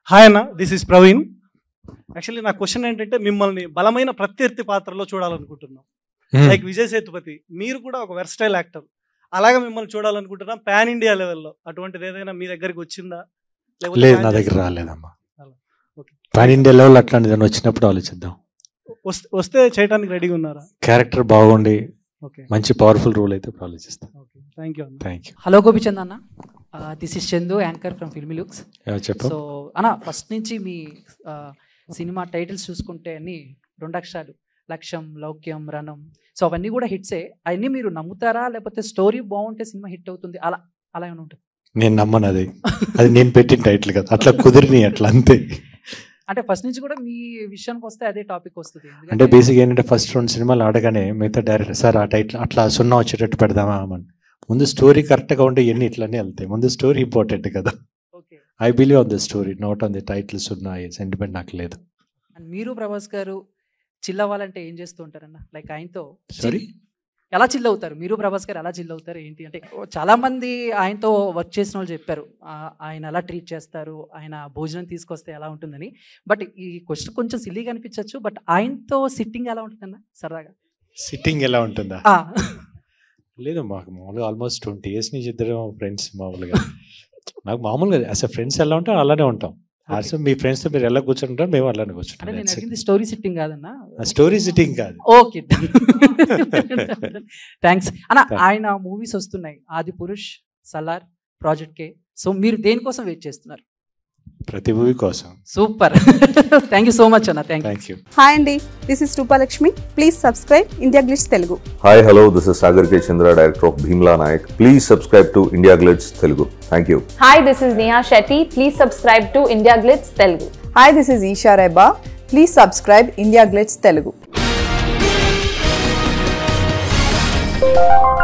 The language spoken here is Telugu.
హాయ్ అన్న దిస్ ఇస్ ప్రవీణ్ యాక్చువల్లీ నా క్వశ్చన్ ఏంటంటే మిమ్మల్ని బలమైన ప్రత్యర్థి పాత్రలో చూడాలనుకుంటున్నాం లైక్ విజయ్ సేతుపతి మీరు కూడా ఒక వెర్స్టైల్ యాక్టర్ అలాగే మిమ్మల్ని చూడాలనుకుంటున్నాం పాన్ ఇండియా లెవెల్లో అటువంటిది ఏదైనా మీ దగ్గరికి వచ్చిందా లేకపోతే లేదు plan నా దగ్గర చేస్తారా? రాలేదమ్మా అలా. Okay. పాన్ ఇండియా లెవెల్ అట్లాంటిది ఏమైనా వచ్చినప్పుడు ఆలోచిద్దాం వస్తే- వస్తే చేయడానికి రెడీగా ఉన్నారా క్యారెక్టర్ బాగుండి ఓకే మంచి పవర్ఫుల్ రోల్ అయితే ఇప్పుడు ఆలోచిస్తాం ఓకే థ్యాంక్ యూ అన్న థ్యాంక్ యూ హలో గోపిచంద్ అన్న this is Chandu anchor from filmy looks చెప్పు సో అన్న ఫస్ట్ నుంచి మీ ఆ, సినిమా టైటిల్స్ చూసుకుంటే అన్ని రెండు అక్షరాలు లక్ష్యం లౌక్యం రణం సో అవన్నీ కూడా హిట్సే అవన్నీ మీరు నమ్ముతారా లేకపోతే స్టోరీ బాగుంటే సినిమా హిట్ అవుతుంది అలా అలా ఏమైనా ఉంటుంది నేను నమ్మను అది అది నేను పెట్టిన టైటిల్ కదా అట్లా కుదిరిని అట్లా అంతే అంటే ఫస్ట్ నుంచి కూడా మీ విషయానికి వస్తే అదే టాపిక్ వస్తుంది ఎందుకంటే- అంటే బేసిక్ ఏంటంటే ఫస్ట్ రెండు సినిమాలు ఆడగానే మిగతా డైరెక్టర్ సార్ ఆ టైటిల్ అట్లా సున్నా వచ్చేటట్టు పెడదామా అని ముందు స్టోరీ కరెక్ట్గా ఉంటే ఎన్ని ఇట్లానే వెళ్తాయి ముందు స్టోరీ ఇంపార్టెంట్ కదా okay I believe on the story not on the title సున్నా సెంటిమెంట్ నాకు లేదు అండ్ మీరు ప్రభాస్ గారు చిల్ అవ్వాలంటే ఏం చేస్తూ ఉంటారన్న లైక్ ఆయనతో సారీ ఎలా చిల్ అవుతారు మీరు ప్రభాస్ గారు ఎలా చిల్ అవుతారు ఏంటి అంటే చాలా మంది ఆయనతో వర్క్ చేసిన వాళ్ళు చెప్పారు ఆ, ఆయన ఎలా ట్రీట్ చేస్తారు ఆయన భోజనం తీసుకొస్తే ఎలా ఉంటుందని బట్ ఈ క్వశ్చన్ కొంచెం సిల్లీగా అనిపించవచ్చు బట్ ఆయనతో సిట్టింగ్ ఎలా ఉంటుందన్న సరదాగా సిట్టింగ్ ఎలా ఉంటుందా ఆ, లేదు మాకు మామూలుగా ఆల్మోస్ట్ ట్వంటీ ఇయర్స్ నుంచి ఇద్దరు ఫ్రెండ్స్ మామూలుగా నాకు మామూలుగా అసలు ఫ్రెండ్స్ ఎలా ఉంటాం అలానే ఉంటాం అసలు మీ ఫ్రెండ్స్తో మీరు ఎలా కూర్చుంటారు మేము అలానే అంటే నేను కూర్చుంటాం అడిగింది స్టోరీ సిట్టింగ్ కాదన్న స్టోరీ సిట్టింగ్ కాదు ఓకే థ్యాంక్స్ అన్న Thank- ఆయన మూవీస్ వస్తున్నాయి Adipurush Salaar project K so మీరు దేనికోసం వెయిట్ చేస్తున్నారు ప్రతి మూవీ కోసం super thank you so much అన్న thank you thank you hi అండి this is Rupalakshmi please subscribe India Glitz Telugu hi hello this is Sagar K Chandra director of Bheemla Nayak please subscribe to India Glitz Telugu thank you Hi, this is Neha Shetty. Please subscribe to India Glitz Telugu. Hi this is Esha Rebba please subscribe India Glitz Telugu